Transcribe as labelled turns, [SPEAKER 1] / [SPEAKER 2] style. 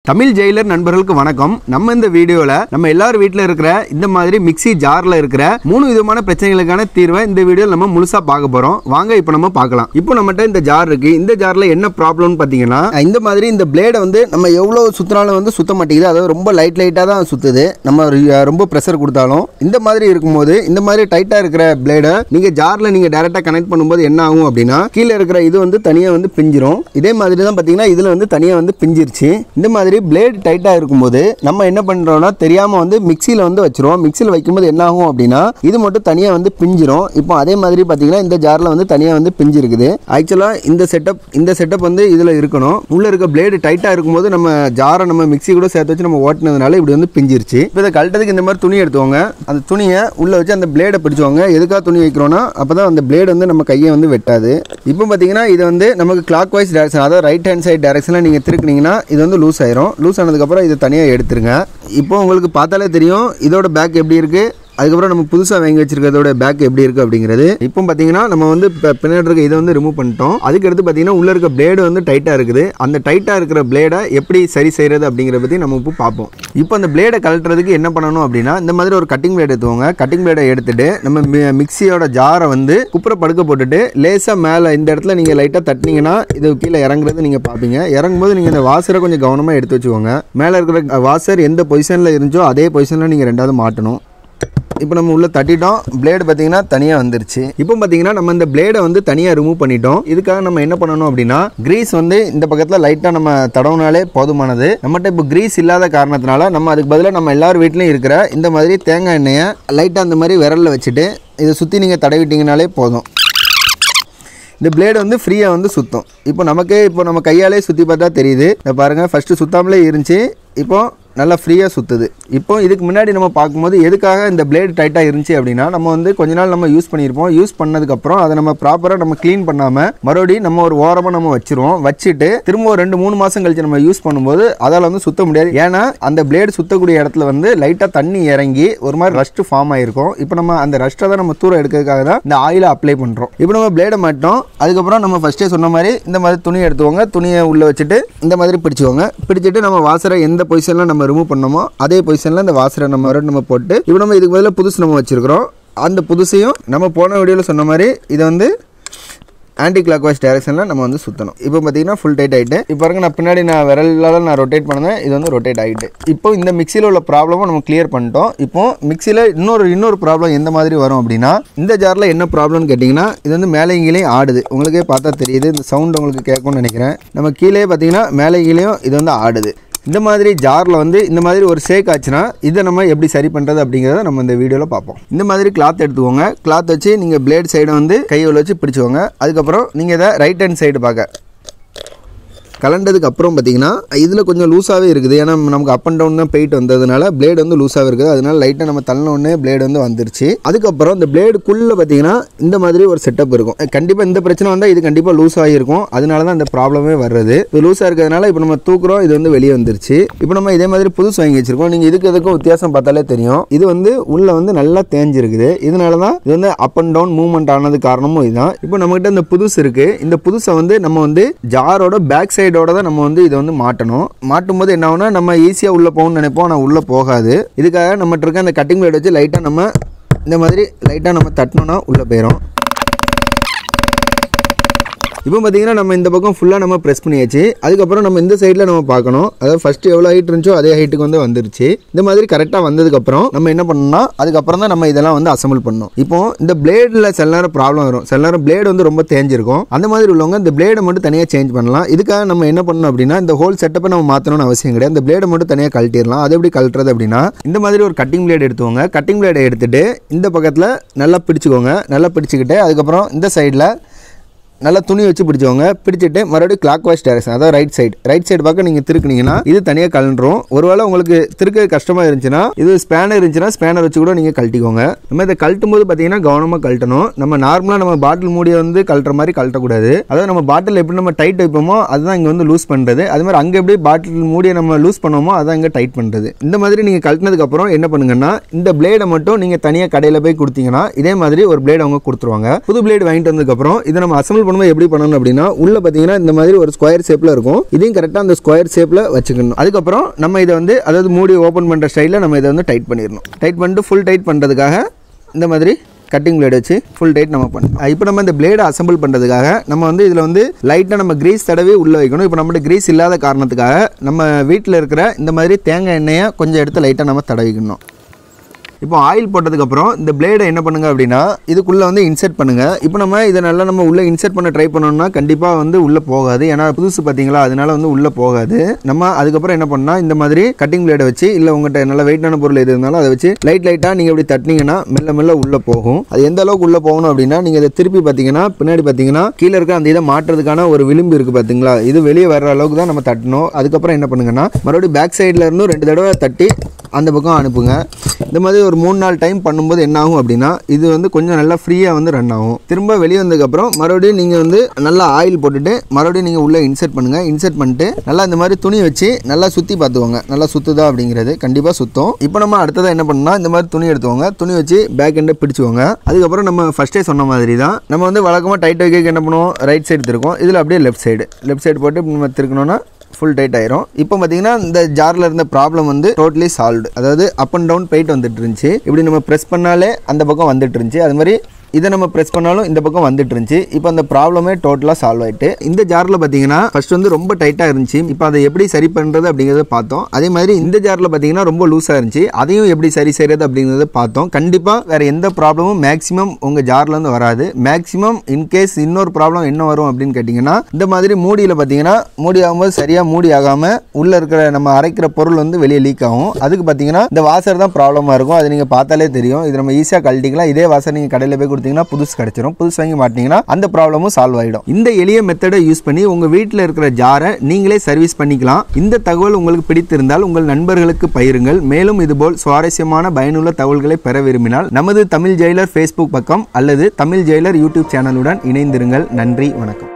[SPEAKER 1] Tamil Jailer நண்பர்களுக்கு வணக்கம் நம்ம இந்த வீடியோல நம்ம எல்லார் வீட்டில் இருக்கிற இந்த மாதிரி மிக்ஸி ஜார்ல இருக்கிற மூணு விதமான பிரச்சனைகளுக்கான தீர்வை இந்த வீடியோவில் நம்ம முழுசா பார்க்க போறோம் வாங்க இப்போ நம்ம பார்க்கலாம் இப்போ நம்மகிட்ட இந்த ஜார் இருக்கு இந்த ஜார்ல என்ன ப்ராப்ளம்னு பார்த்தீங்கன்னா இந்த மாதிரி இந்த பிளேடை வந்து நம்ம எவ்வளோ சுத்தினாலும் வந்து சுத்த மாட்டேங்குது அதாவது ரொம்ப லைட் லைட்டாக தான் சுத்துது நம்ம ரி- ரொம்ப ப்ரெஷர் கொடுத்தாலும் இந்த மாதிரி இருக்கும்போது இந்த மாதிரி டைட்டாக இருக்கிற பிளேடை நீங்கள் ஜாரில் நீங்கள் டேரெக்டாக கனெக்ட் பண்ணும்போது என்ன ஆகும் அப்படின்னா கீழே இருக்கிற இது வந்து தனியாக வந்து பிஞ்சிரும் இதே மாதிரி தான் பார்த்தீங்கன்னா இதில் வந்து தனியாக வந்து பிஞ்சிருச்சு இந்த மாதிரி பிளேடு டைட்டாக இருக்கும்போது நம்ம என்ன பண்ணுறோம்னா தெரியாமல் வந்து மிக்சியில் வந்து வச்சிருவோம் மிக்சியில் வைக்கும்போது என்ன ஆகும் அப்படின்னா இது மட்டும் தனியாக வந்து பிஞ்சிரும் இப்போ அதே மாதிரி பார்த்தீங்கன்னா இந்த ஜாரில் வந்து தனியாக வந்து பிஞ்சு இருக்குது ஆக்சுவலாக இந்த செட்டப் இந்த செட்டப் வந்து இதில் இருக்கணும் உள்ளே இருக்க பிளேடு டைட்டாக இருக்கும்போது நம்ம ஜாரை நம்ம மிக்ஸி கூட சேர்த்து வச்சு நம்ம ஓட்டினதுனால இப்படி வந்து பிஞ்சிருச்சு இப்போ இதை கழட்டதுக்கு இந்த மாதிரி துணி எடுத்துவாங்க அந்த துணியை உள்ளே வச்சு அந்த பிளேடை பிடிச்சுவாங்க எதுக்காக துணி வைக்கிறோன்னா அப்போ தான் அந்த பிளேடு வந்து நம்ம கையை வந்து வெட்டாது இப்போ பார்த்தீங்கன்னா இது வந்து நமக்கு கிளாக் வைஸ் டேரக்ஷன் அதாவது ரைட் ஹேண்ட் சைடு டேரக்ஷனில் நீங்கள் திருக்குனீங்கன்னா இது வந்து லூஸ் ஆயிரும் லூஸ் ஆனதுக்கப்புறம் இதை தனியாக எடுத்துருங்க இப்போ உங்களுக்கு பார்த்தாலே தெரியும் இதோட பேக் எப்படி இருக்குது அதுக்கப்புறம் நம்ம புதுசாக வாங்கி வச்சிருக்கிறதோட பேக் எப்படி இருக்குது அப்படிங்கிறது இப்போ பார்த்தீங்கன்னா நம்ம வந்து இப்போ பின்னாடி இருக்க இதை வந்து ரிமூவ் பண்ணிட்டோம் அதுக்கு அடுத்து பார்த்தீங்கன்னா உள்ளே இருக்க பிளேடு வந்து டைட்டாக இருக்குது அந்த டைட்டாக இருக்கிற பிளேடை எப்படி சரி செய்கிறது அப்படிங்கிறத பற்றி நம்ம இப்போ பார்ப்போம் இப்போ அந்த பிளேடை கழட்டுறதுக்கு என்ன பண்ணணும் அப்படின்னா இந்த மாதிரி ஒரு கட்டிங் பிளேட் எடுத்துவோங்க கட்டிங் பிளேடை எடுத்துட்டு நம்ம மி- மிக்ஸியோட ஜாரை வந்து குப்புற படுக்க போட்டுட்டு லேசாக மேலே இந்த இடத்துல நீங்கள் லைட்டாக தட்டினீங்கன்னா இது கீழே இறங்குறது நீங்கள் பார்ப்பீங்க இறங்கும்போது நீங்கள் இந்த வாசரை கொஞ்சம் கவனமாக எடுத்து வச்சுக்கோங்க மேலே இருக்கிற வாசர் எந்த பொசிஷனில் இருந்துச்சோ அதே பொசிஷனில் நீங்கள் ரெண்டாவது மாட்டணும் இப்போ நம்ம உள்ள தட்டிட்டோம் பிளேடு பார்த்தீங்கன்னா தனியாக வந்துருச்சு இப்போ பார்த்தீங்கன்னா நம்ம இந்த பிளேடை வந்து தனியாக ரிமூவ் பண்ணிட்டோம் இதுக்காக நம்ம என்ன பண்ணணும் அப்படின்னா கிரீஸ் வந்து இந்த பக்கத்தில் லைட்டாக நம்ம தடவுனாலே போதுமானது நம்மகிட்ட இப்போ கிரீஸ் இல்லாத காரணத்தினால நம்ம அதுக்கு பதிலாக நம்ம எல்லார் வீட்லையும் இருக்கிற இந்த மாதிரி தேங்காய் எண்ணெயை லைட்டாக அந்த மாதிரி விரலில் வச்சுட்டு இதை சுற்றி நீங்கள் தடவிட்டீங்கனாலே போதும் இந்த பிளேடு வந்து ஃப்ரீயாக வந்து சுற்றும் இப்போ நமக்கே இப்போ நம்ம கையாலே சுற்றி பார்த்தா தெரியுது இதை பாருங்கள் ஃபஸ்ட்டு சுத்தாமலே இருந்துச்சு இப்போ நல்லா ஃப்ரீயாக சுற்றுது இப்போ இதுக்கு முன்னாடி நம்ம பார்க்கும்போது எதுக்காக இந்த பிளேடு டைட்டாக இருந்துச்சு அப்படின்னா நம்ம வந்து கொஞ்ச நாள் நம்ம யூஸ் பண்ணியிருப்போம் யூஸ் பண்ணதுக்கப்புறம் அதை நம்ம ப்ராப்பராக நம்ம க்ளீன் பண்ணாமல் மறுபடியும் நம்ம ஒரு ஓரமாக நம்ம வச்சிருவோம் வச்சுட்டு திரும்ப ஒரு ரெண்டு மூணு மாதம் கழிச்சு நம்ம யூஸ் பண்ணும்போது அதால் வந்து சுத்த முடியாது ஏன்னா அந்த பிளேடு சுத்தக்கூடிய இடத்துல வந்து லைட்டாக தண்ணி இறங்கி ஒரு மாதிரி ரஸ்ட் ஃபார்ம் ஆயிருக்கும் இப்போ நம்ம அந்த ரஸ்ட்டை தான் நம்ம தூரம் எடுக்கிறதுக்காக தான் இந்த ஆயிலை அப்ளை பண்ணுறோம் இப்போ நம்ம பிளேடை மாட்டோம் அதுக்கப்புறம் நம்ம ஃபஸ்ட்டே சொன்ன மாதிரி இந்த மாதிரி துணி எடுத்துவோங்க துணியை உள்ளே வச்சுட்டு இந்த மாதிரி பிடிச்சுக்கோங்க பிடிச்சிட்டு நம்ம வாசரை எந்த பொசிஷனில் நம்ம ரிமூவ் பண்ணோமோ அதே பொசிஷனில் இந்த வாசரை நம்ம மறுபடியும் நம்ம போட்டு இப்போ நம்ம இதுக்கு பதிலாக புதுசு நம்ம வச்சுருக்கிறோம் அந்த புதுசையும் நம்ம போன வீடியோவில் சொன்ன மாதிரி இதை வந்து ஆன்டி கிளாக் வைஸ் டைரக்ஷனில் நம்ம வந்து சுற்றணும் இப்போ பார்த்தீங்கன்னா ஃபுல் டைட் ஆகிட்டு இப்போ பாருங்க நான் பின்னாடி நான் விரலால் நான் ரொட்டேட் பண்ணேன் இது வந்து ரொட்டேட் ஆகிட்டு இப்போ இந்த மிக்சியில் உள்ள ப்ராப்ளமும் நம்ம கிளியர் பண்ணிட்டோம் இப்போ மிக்சியில் இன்னொரு இன்னொரு ப்ராப்ளம் எந்த மாதிரி வரும் அப்படின்னா இந்த ஜாரில் என்ன ப்ராப்ளம்னு கேட்டிங்கன்னா இது வந்து மேலே கீழேயும் ஆடுது உங்களுக்கே பார்த்தா தெரியுது இந்த சவுண்ட் உங்களுக்கு கேட்கும்னு நினைக்கிறேன் நம்ம கீழே பார்த்தீங்கன்னா மேலே கீழேயும் இது வந்து ஆடுது இந்த மாதிரி ஜாரில் வந்து இந்த மாதிரி ஒரு சேக் ஆச்சுன்னா இதை நம்ம எப்படி சரி பண்ணுறது அப்படிங்கிறத நம்ம இந்த வீடியோவில் பார்ப்போம் இந்த மாதிரி கிளாத் எடுத்துக்கோங்க கிளாத் வச்சு நீங்கள் பிளேட் சைடை வந்து கையில் வச்சு பிடிச்சுக்கோங்க அதுக்கப்புறம் நீங்கள் இதை ரைட் ஹேண்ட் சைடு பார்க்க கலண்டதுக்கு அப்புறம் பார்த்தீங்கன்னா இதில் கொஞ்சம் லூஸாகவே இருக்குது ஏன்னா நமக்கு அப் அண்ட் டவுன் தான் போயிட்டு வந்ததுனால பிளேடு வந்து லூஸாகவே இருக்குது அதனால லைட்டாக நம்ம தள்ளின உடனே பிளேடு வந்து வந்துருச்சு அதுக்கப்புறம் இந்த பிளேடுக்குள்ளே பார்த்தீங்கன்னா இந்த மாதிரி ஒரு செட்டப் இருக்கும் கண்டிப்பாக இந்த பிரச்சனை வந்தால் இது கண்டிப்பாக லூஸ் ஆகிருக்கும் அதனால தான் இந்த ப்ராப்ளமே வர்றது இது லூஸாக இருக்கிறதுனால இப்போ நம்ம தூக்குறோம் இது வந்து வெளியே வந்துருச்சு இப்போ நம்ம இதே மாதிரி புதுசு வாங்கி வச்சிருக்கோம் நீங்கள் இதுக்கு எதுக்கும் வித்தியாசம் பார்த்தாலே தெரியும் இது வந்து உள்ள வந்து நல்லா தேஞ்சிருக்குது இதனால தான் இது வந்து அப் அண்ட் டவுன் மூவ்மெண்ட் ஆனது காரணமும் இதுதான் இப்போ நம்மகிட்ட இந்த புதுசு இருக்கு இந்த புதுசை வந்து நம்ம வந்து ஜாரோட பேக் சைடோட தான் நம்ம வந்து இதை வந்து மாட்டணும் மாட்டும் போது என்ன ஆகும்னா நம்ம ஈஸியாக உள்ளே போகணும்னு நினைப்போம் ஆனால் உள்ளே போகாது இதுக்காக நம்மகிட்ட இருக்க அந்த கட்டிங் பிளேட் வச்சு லைட்டாக நம்ம இந்த மாதிரி லைட்டாக நம்ம தட்டினோன்னா உள்ளே போயிடும் இப்போ பார்த்தீங்கன்னா நம்ம இந்த பக்கம் ஃபுல்லாக நம்ம ப்ரெஸ் பண்ணியாச்சு அதுக்கப்புறம் நம்ம இந்த சைடில் நம்ம பார்க்கணும் அதாவது ஃபஸ்ட்டு எவ்வளோ ஹைட் இருந்துச்சோ அதே ஹைட்டுக்கு வந்து வந்துருச்சு இந்த மாதிரி கரெக்டாக வந்ததுக்கப்புறம் நம்ம என்ன பண்ணணும்னா அதுக்கப்புறம் தான் நம்ம இதெல்லாம் வந்து அசம்பிள் பண்ணணும் இப்போ இந்த பிளேடில் சில நேரம் ப்ராப்ளம் வரும் சில நேரம் பிளேடு வந்து ரொம்ப தேஞ்சிருக்கும் அந்த மாதிரி உள்ளவங்க இந்த பிளேடை மட்டும் தனியாக சேஞ்ச் பண்ணலாம் இதுக்காக நம்ம என்ன பண்ணணும் அப்படின்னா இந்த ஹோல் செட்டப்பை நம்ம மாற்றணும்னு அவசியம் கிடையாது இந்த பிளேடை மட்டும் தனியாக கழட்டிடலாம் அது எப்படி கழட்டுறது அப்படின்னா இந்த மாதிரி ஒரு கட்டிங் பிளேட் எடுத்துக்கோங்க கட்டிங் பிளேடை எடுத்துட்டு இந்த பக்கத்தில் நல்லா பிடிச்சிக்கோங்க நல்லா பிடிச்சிக்கிட்டு அதுக்கப்புறம் இந்த சைடில் நல்லா துணி வச்சு பிடிச்சவங்க பிடிச்சிட்டு மறுபடியும் கிளாக் வைஸ் டைரக்ஷன் அதாவது ரைட் சைடு ரைட் சைடு பக்கம் நீங்கள் திருக்குனீங்கன்னா இது தனியாக கலண்டுரும் ஒருவேளை உங்களுக்கு திருக்க கஷ்டமாக இருந்துச்சுன்னா இது ஸ்பேனர் இருந்துச்சுன்னா ஸ்பேனர் வச்சு கூட நீங்கள் கழட்டிக்கோங்க நம்ம இதை கழட்டும் போது பார்த்தீங்கன்னா கவனமாக கழட்டணும் நம்ம நார்மலாக நம்ம பாட்டில் மூடியை வந்து கழட்டுற மாதிரி கழட்டக்கூடாது அதாவது நம்ம பாட்டில் எப்படி நம்ம டைட் வைப்போமோ அதுதான் இங்கே வந்து லூஸ் பண்ணுறது அது மாதிரி அங்கே எப்படி பாட்டில் மூடியை நம்ம லூஸ் பண்ணுவோமோ அதான் இங்கே டைட் பண்ணுறது இந்த மாதிரி நீங்கள் கழட்டினதுக்கப்புறம் என்ன பண்ணுங்கன்னா இந்த பிளேடை மட்டும் நீங்கள் தனியாக கடையில் போய் கொடுத்தீங்கன்னா இதே மாதிரி ஒரு பிளேட் அவங்க கொடுத்துருவாங்க புது பிளேடு வாங்கிட்டு வந்ததுக்கப்புறம் இதை நம்ம அசம்பிள் பண்ணும்போது எப்படி பண்ணணும் அப்படின்னா உள்ள பார்த்தீங்கன்னா இந்த மாதிரி ஒரு ஸ்கொயர் ஷேப்பில் இருக்கும் இதையும் கரெக்டாக அந்த ஸ்கொயர் ஷேப்பில் வச்சுக்கணும் அதுக்கப்புறம் நம்ம இதை வந்து அதாவது மூடி ஓப்பன் பண்ணுற ஸ்டைலில் நம்ம இதை வந்து டைட் பண்ணிடணும் டைட் பண்ணிட்டு ஃபுல் டைட் பண்ணுறதுக்காக இந்த மாதிரி கட்டிங் பிளேட் வச்சு ஃபுல் டைட் நம்ம பண்ணணும் இப்போ நம்ம இந்த பிளேடை அசம்பிள் பண்ணுறதுக்காக நம்ம வந்து இதில் வந்து லைட்டாக நம்ம கிரீஸ் தடவி உள்ளே வைக்கணும் இப்போ நம்மகிட்ட கிரீஸ் இல்லாத காரணத்துக்காக நம்ம வீட்டில் இருக்கிற இந்த மாதிரி தேங்காய் எண்ணெயை கொஞ்சம் எடுத்து லைட்டாக நம்ம தடவிக்கணும் இப்போ ஆயில் போட்டதுக்கப்புறம் இந்த பிளேடை என்ன பண்ணுங்க அப்படின்னா இதுக்குள்ளே வந்து இன்செர்ட் பண்ணுங்க இப்போ நம்ம இதை நல்லா நம்ம உள்ளே இன்செர்ட் பண்ண ட்ரை பண்ணோம்னா கண்டிப்பாக வந்து உள்ளே போகாது ஏன்னா புதுசு பார்த்தீங்களா அதனால வந்து உள்ளே போகாது நம்ம அதுக்கப்புறம் என்ன பண்ணால் இந்த மாதிரி கட்டிங் பிளேடை வச்சு இல்லை உங்கள்கிட்ட நல்ல வெயிட்டான பொருள் எது இருந்தாலும் அதை வச்சு லைட் லைட்டாக நீங்கள் இப்படி தட்டினீங்கன்னா மெல்ல மெல்ல உள்ளே போகும் அது எந்த அளவுக்கு உள்ளே போகணும் அப்படின்னா நீங்கள் இதை திருப்பி பார்த்தீங்கன்னா பின்னாடி பார்த்தீங்கன்னா கீழே இருக்க அந்த இதை மாட்டுறதுக்கான ஒரு விளிம்பு இருக்குது பார்த்தீங்களா இது வெளியே வர்ற அளவுக்கு தான் நம்ம தட்டணும் அதுக்கப்புறம் என்ன பண்ணுங்கன்னா மறுபடியும் பேக் சைடில் இருந்தும் ரெண்டு தடவை தட்டி அந்த பக்கம் அனுப்புங்க இந்த மாதிரி ஒரு மூணு நாலு டைம் பண்ணும்போது என்ன ஆகும் அப்படின்னா இது வந்து கொஞ்சம் நல்லா ஃப்ரீயாக வந்து ரன் ஆகும் திரும்ப வெளியே வந்ததுக்கப்புறம் மறுபடியும் நீங்கள் வந்து நல்லா ஆயில் போட்டுட்டு மறுபடியும் நீங்கள் உள்ளே இன்செர்ட் பண்ணுங்கள் இன்செர்ட் பண்ணிட்டு நல்லா இந்த மாதிரி துணி வச்சு நல்லா சுற்றி பார்த்துக்கோங்க நல்லா சுற்றுதா அப்படிங்கிறது கண்டிப்பாக சுத்தம் இப்போ நம்ம அடுத்ததாக என்ன பண்ணணும்னா இந்த மாதிரி துணி எடுத்துக்கோங்க துணி வச்சு பேக் எண்டை பிடிச்சுக்கோங்க அதுக்கப்புறம் நம்ம ஃபஸ்ட்டே சொன்ன மாதிரி தான் நம்ம வந்து வழக்கமாக டைட் வைக்க என்ன பண்ணுவோம் ரைட் சைடு திருக்கோம் இதில் அப்படியே லெஃப்ட் சைடு லெஃப்ட் சைடு போட்டு நம்ம திருக்கணும்னா ஃபுல் டைட் ஆயிரும் இப்போ பார்த்தீங்கன்னா இந்த ஜாரில் இருந்த ப்ராப்ளம் வந்து டோட்டலி சால்வ்டு அதாவது அப் அண்ட் டவுன் போயிட்டு வந்துட்டு இருந்துச்சு இப்படி நம்ம ப்ரெஸ் பண்ணாலே அந்த பக்கம் வந்துட்டு இருந்துச்சு அது மாதிரி இதை நம்ம ப்ரெஸ் பண்ணாலும் இந்த பக்கம் வந்துட்டு இருந்துச்சு இப்போ அந்த ப்ராப்ளமே டோட்டலாக சால்வ் ஆயிட்டு இந்த ஜாரில் பார்த்தீங்கன்னா ஃபர்ஸ்ட் வந்து ரொம்ப டைட்டாக இருந்துச்சு இப்போ அதை எப்படி சரி பண்ணுறது அப்படிங்கிறத பார்த்தோம் அதே மாதிரி இந்த ஜாரில் பார்த்தீங்கன்னா ரொம்ப லூஸாக இருந்துச்சு அதையும் எப்படி சரி செய்கிறது அப்படிங்கிறத பார்த்தோம் கண்டிப்பாக வேறு எந்த ப்ராப்ளமும் மேக்ஸிமம் உங்கள் ஜார்லேருந்து வராது மேக்ஸிமம் இன்கேஸ் இன்னொரு ப்ராப்ளம் என்ன வரும் அப்படின்னு கேட்டிங்கன்னா இந்த மாதிரி மூடியில் பார்த்தீங்கன்னா மூடி ஆகும்போது சரியாக மூடி ஆகாமல் உள்ளே இருக்கிற நம்ம அரைக்கிற பொருள் வந்து வெளியே லீக் ஆகும் அதுக்கு பார்த்தீங்கன்னா இந்த வாசர் தான் ப்ராப்ளமாக இருக்கும் அது நீங்கள் பார்த்தாலே தெரியும் இது நம்ம ஈஸியாக கழட்டிக்கலாம் இதே வாசர் நீங்கள் கடையில் போய் கொடுத்தீங்கன்னா புதுசு கிடச்சிரும் புதுசு வாங்கி மாட்டிங்கன்னா அந்த ப்ராப்ளமும் சால்வ் ஆகிடும் இந்த எளிய மெத்தடை யூஸ் பண்ணி உங்கள் வீட்டில் இருக்கிற ஜாரை நீங்களே சர்வீஸ் பண்ணிக்கலாம் இந்த தகவல் உங்களுக்கு பிடித்திருந்தால் உங்கள் நண்பர்களுக்கு பயிருங்கள் மேலும் இதுபோல் சுவாரஸ்யமான பயனுள்ள தகவல்களை பெற விரும்பினால் நமது தமிழ் ஜெயிலர் ஃபேஸ்புக் பக்கம் அல்லது தமிழ் ஜெயிலர் யூடியூப் சேனலுடன் இணைந்திருங்கள் நன்றி வணக்கம்